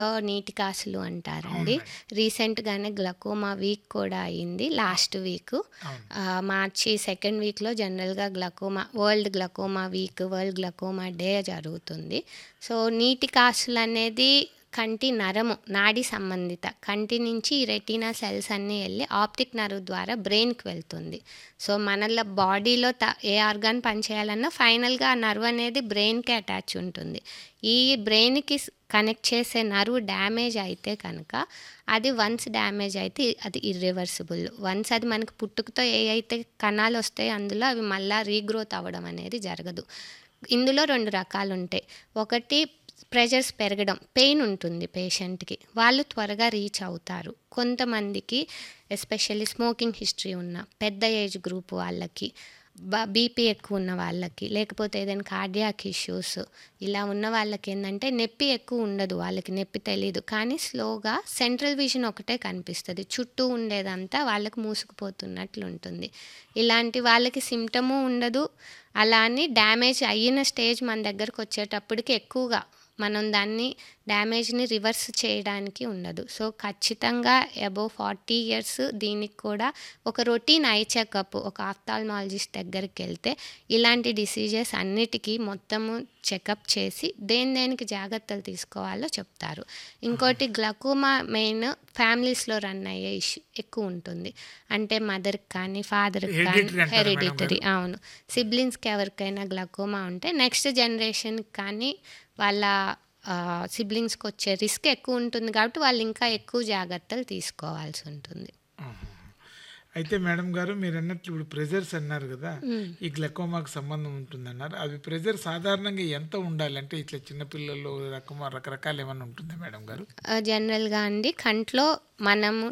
నీటి కాసులు అంటారండి. అవునండి. రీసెంట్‌గానే గ్లకోమా వీక్ కూడా అయింది లాస్ట్ వీకు. అవును. ఆహ్, మార్చి సెకండ్ వీక్‌లో జనరల్‌గా glaucoma world glaucoma week, world glaucoma day జరుగుతుంది. సో, నీటి కాసులనేది కంటి నరము, నాడి సంబంధిత. కంటి నుంచి ఈ రెటీనా సెల్స్ అన్నీ ఎళ్ళి ఆప్టిక్ నర్వ్ ద్వారా బ్రెయిన్‌కి వెళ్తుంది. సో, మనలో బాడీలో త ఏ ఆర్గాన్ పనిచేయాలన్నా ఫైనల్‌గా ఆ నర్వ్ అనేది బ్రెయిన్‌కే అటాచ్ ఉంటుంది. ఈ బ్రెయిన్‌కి స్ కనెక్ట్ చేసే నర్వ్ డ్యామేజ్ అయితే కనుక అది వన్స్ డ్యామేజ్ అయితే అది ఇర్రివర్సిబుల్. వన్స్ అది మనకి పుట్టుకతో ఏ అయితే కణాలొస్తాయో అందులో అవి మళ్ళా రీగ్రోత్ అవ్వడం అనేది జరగదు. ఇందులో 2 రకాలుంటాయి. ఒకటి ప్రెషర్స్ పెరగడం, పెయిన్ ఉంటుంది పేషెంట్‌కి. వాళ్ళు త్వరగా రీచ్ అవుతారు. కొంతమందికి ఎస్పెషల్లీ స్మోకింగ్ హిస్టరీ ఉన్న, పెద్ద ఏజ్ గ్రూప్ వాళ్ళకి, బ బీపీ ఎక్కువున్న వాళ్ళకి, లేకపోతే ఏదైనా కార్డియాక్ ఇష్యూస్ ఇలా ఉన్న వాళ్ళకేందంటే నొప్పి ఎక్కువ ఉండదు. వాళ్ళకి నొప్పి తెలీదు. కానీ స్లోగా సెంట్రల్ విజన్ ఒకటే కనిపిస్తది. చుట్టూ ఉండేదంతా వాళ్ళకి మూసుకుపోతున్నట్లుంటుంది. ఇలాంటి వాళ్ళకి సింప్టము ఉండదు. అలా అని డ్యామేజ్ అయిన స్టేజ్ మన దగ్గరకొచ్చేటప్పటికి ఎక్కువగా మనం దాన్ని డ్యామేజ్‌ని రివర్స్ చేయడానికి ఉండదు. సో, ఖచ్చితంగా అబోవ్ 40 ఇయర్స్ దీనికి కూడా ఒక రొటీన్ ఐ చెకప్ ఒక ఆఫ్థాల్మాలజిస్ట్ దగ్గరికెళ్తే ఇలాంటి డిసీజెస్ అన్నిటికి మొత్తము చెకప్ చేసి దేని దేనికి జాగ్రత్తలు తీసుకోవాలో చెప్తారు. ఇంకోటి గ్లకోమా మెయిన్ ఫ్యామిలీస్‌లో రన్ అయ్యే ఇష్యూ ఎక్కువుంటుంది. అంటే మదర్‌కి కానీ, ఫాదర్‌కి కానీ హెరిడిటరీ అంటారా మేడం హెరిడిటరీ గారు? అవును. సిబ్లింగ్స్‌కి ఎవరికైనా గ్లకోమా ఉంటే నెక్స్ట్ జనరేషన్‌కి కానీ వాళ్ళ ఆహ్, సిబ్లింగ్స్‌కొచ్చే రిస్క్ ఎక్కువుంటుంది కాబట్టి వాళ్ళు ఇంకా ఎక్కువ జాగ్రత్తలు తీసుకోవాల్సుంటుంది. ఆహా! అయితే మేడం గారు మీరన్నట్లు ఇప్పుడు ప్రెషర్స్ అన్నారు గదా! హ్మ్. ఈ గ్లకోమాకు సంబంధం ఉంటుందన్నారు. అవి ప్రెషర్ సాధారణంగా ఎంత ఉండాలి? అంటే ఇట్లా చిన్న పిల్లల్లో రకమా రకరకాలు ఏమన్నా ఉంటుందా మేడం గారు? ఆహ్, జనరల్‌గా అండి కంట్లో మనము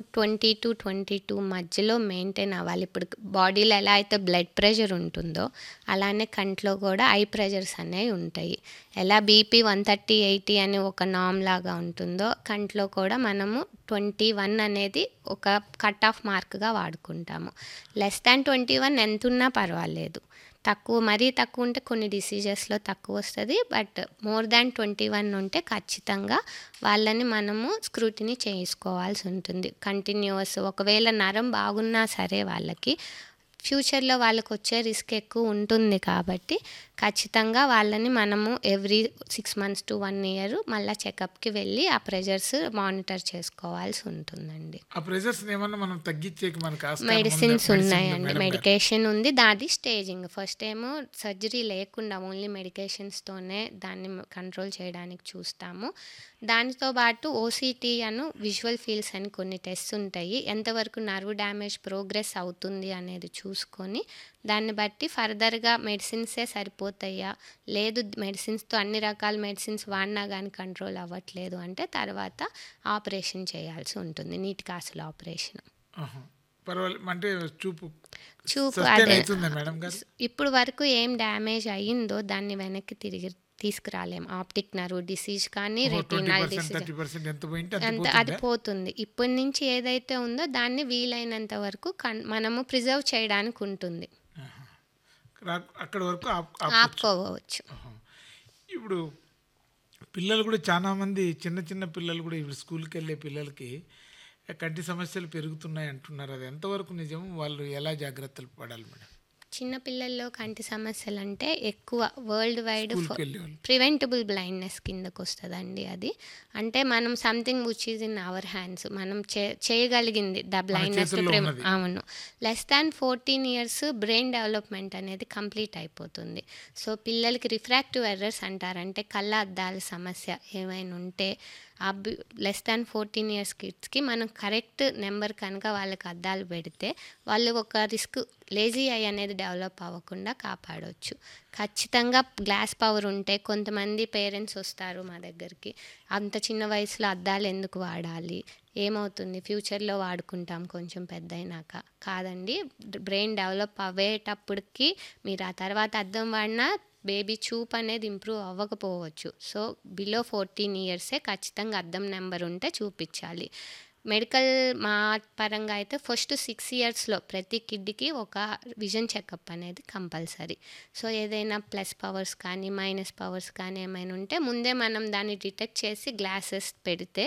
20-22 మధ్యలో మెయింటైన్ అవ్వాలి. ఇప్పుడు బాడీలో ఎలా అయితే బ్లడ్ ప్రెషర్ ఉంటుందో అలానే కంట్లో కూడా ఐ ప్రెషర్స్ అనేవి ఉంటాయి. ఎలా బీపీ 130/80 అని ఒక నార్మ్ లాగా ఉంటుందో కంట్లో కూడా మనము 21 అనేది ఒక కట్ ఆఫ్ మార్క్‌గా వాడుకుంటాము. లెస్ థాన్ 21 ఎంతున్నా పర్వాలేదు. తక్కువ మరీ తక్కువ ఉంటే కొన్ని డిసీజెస్‌లో తక్కువొస్తది. బట్ మోర్ థాన్ 21 ఉంటే ఖచ్చితంగా వాళ్ళని మనము స్క్రూటినీ చేసుకోవాల్సుంటుంది. కంటిన్యూయస్ ఒకవేళ నరం బాగున్నా సరే వాళ్ళకి ఫ్యూచర్‌లో వాళ్ళకొచ్చే రిస్క్ ఎక్కువ ఉంటుంది కాబట్టి ఖచ్చితంగా వాళ్ళని మనము ఎవ్రీ 6 మంత్స్ టు 1 ఇయర్ మళ్ళా చెకప్‌కి వెళ్ళి ఆ ప్రెషర్స్ మానిటర్ చేసుకోవాల్సి ఉంటుందండి. ఆ ప్రెషర్స్‌ని ఏమన్నా మనం తగ్గించేకి మనకు ఆస్కారం ఉందా? మెడిసిన్స్ మెడిసిన్ ఉందా ఉన్నాయండి. మేడం గారు? మెడికేషన్ ఉంది. దాది స్టేజింగ్. ఫస్ట్ ఏమో సర్జరీ లేకుండా ఓన్లీ మెడికేషన్స్‌తోనే దాన్ని కంట్రోల్ చేయడానికి చూస్తాము. దానితో పాటు ఓసీటీ అను విజువల్ ఫీల్డ్స్ అని కొన్ని టెస్ట్స్ ఉంటాయి. ఎంతవరకు నర్వ్ డ్యామేజ్ ప్రోగ్రెస్ అవుతుంది అనేది చూసుకొని దాన్ని బట్టి ఫర్దర్‌గా మెడిసిన్సే సరిపోతాయా? లేదు మెడిసిన్స్‌తో అన్ని రకాల మెడిసిన్స్ వాడినా గానీ కంట్రోల్ అవ్వట్లేదు అంటే తర్వాత ఆపరేషన్ చేయాల్సి ఉంటుంది. నీటి కాసుల ఆపరేషన్. ఆహా! పర్వాలే అంటే చూపు చూపు సస్టైన్ అదే అయితుందా మేడం గారు? ఇప్పుడు వరకు ఏం డ్యామేజ్ అయ్యిందో దాన్ని వెనక్కి తిరిగి తీసుకురాలేం. ఆప్టిక్ నర్వ్ డిసీజ్ కానీ, ఓహో! రెటినల్ 20% డిసీజ్ 30% ఎంత పోయింటే అంత అంత అది పోతుందా? పోతుంది. ఇప్పటి నుంచి ఏదైతే ఉందో దాన్ని వీలైనంత వరకు కన్ మనము ప్రిజర్వ్ చేయడానికి ఉంటుంది. ఆహా! రా- అక్కడి వరకు ఆప్ ఆపొచ్చు. ఆపుకోవచ్చు. ఆహా! ఇప్పుడు పిల్లలు కూడా చాలా మంది చిన్న చిన్న పిల్లలు కూడా ఇప్పుడు స్కూల్‌కి వెళ్ళే పిల్లలకి కంటి సమస్యలు పెరుగుతున్నాయి అంటున్నారు. అది ఎంతవరకు నిజం? వాళ్ళు ఎలా జాగ్రత్తలు పడాలి మేడం? చిన్న పిల్లల్లో కంటి సమస్యలంటే ఎక్కువ వరల్డ్ వైడ్ ఫ స్కూల్‌కి వెళ్ళేవాళ్ళు. ప్రివెంటబుల్ బ్లైండ్‌నెస్ కిందకొస్తదండి అది. అంటే మనం something which is in our hands. మనం చే చేయగలిగింది ద మన బ్లైండ్‌నెస్ చేతుల్లో ప్రివ్ ఉన్నది. అవును. Less than 14 years brain development అనేది కంప్లీట్ అయిపోతుంది. సో, పిల్లలకి రిఫ్రాక్టివ్ ఎర్రర్స్ అంటారు. అంటే కళ్ళ అద్దాల సమస్య ఏమైనా ఉంటే ఆ బి లెస్ థాన్ 14 ఇయర్స్ కిడ్స్‌కి మనం కరెక్ట్ నెంబర్ కనుక వాళ్ళకి అద్దాలు పెడితే వాళ్ళు ఒక రిస్క్ లేజీ ఐ అనేది డెవలప్ అవ్వకుండా కాపాడొచ్చు. ఖచ్చితంగా గ్లాస్ పవర్ ఉంటే కొంతమంది పేరెంట్స్ వస్తారు మా దగ్గరికి. అంత చిన్న వయసులో అద్దాలు ఎందుకు వాడాలి? ఏమవుతుంది? ఫ్యూచర్‌లో వాడుకుంటాం కొంచెం పెద్దయినాక. కాదండి బ్రెయిన్ డెవలప్ అవ్వేటప్పటికి మీరు ఆ తర్వాత అద్దం వాడినా బేబీ చూపు అనేది ఇంప్రూవ్ అవ్వకపోవచ్చు. సో, బిలో 14 ఇయర్సే ఖచ్చితంగా అద్దం నెంబర్ ఉంటే చూపిచ్చాలి. మెడికల్ మా పరంగా అయితే ఫస్ట్ సిక్స్ ఇయర్స్లో ప్రతి కిడ్కి ఒక విజన్ చెకప్ అనేది కంపల్సరీ సో ఏదైనా ప్లస్ పవర్స్ కానీ మైనస్ పవర్స్ కానీ ఏమైనా ఉంటే ముందే మనం దాన్ని డిటెక్ట్ చేసి గ్లాసెస్ పెడితే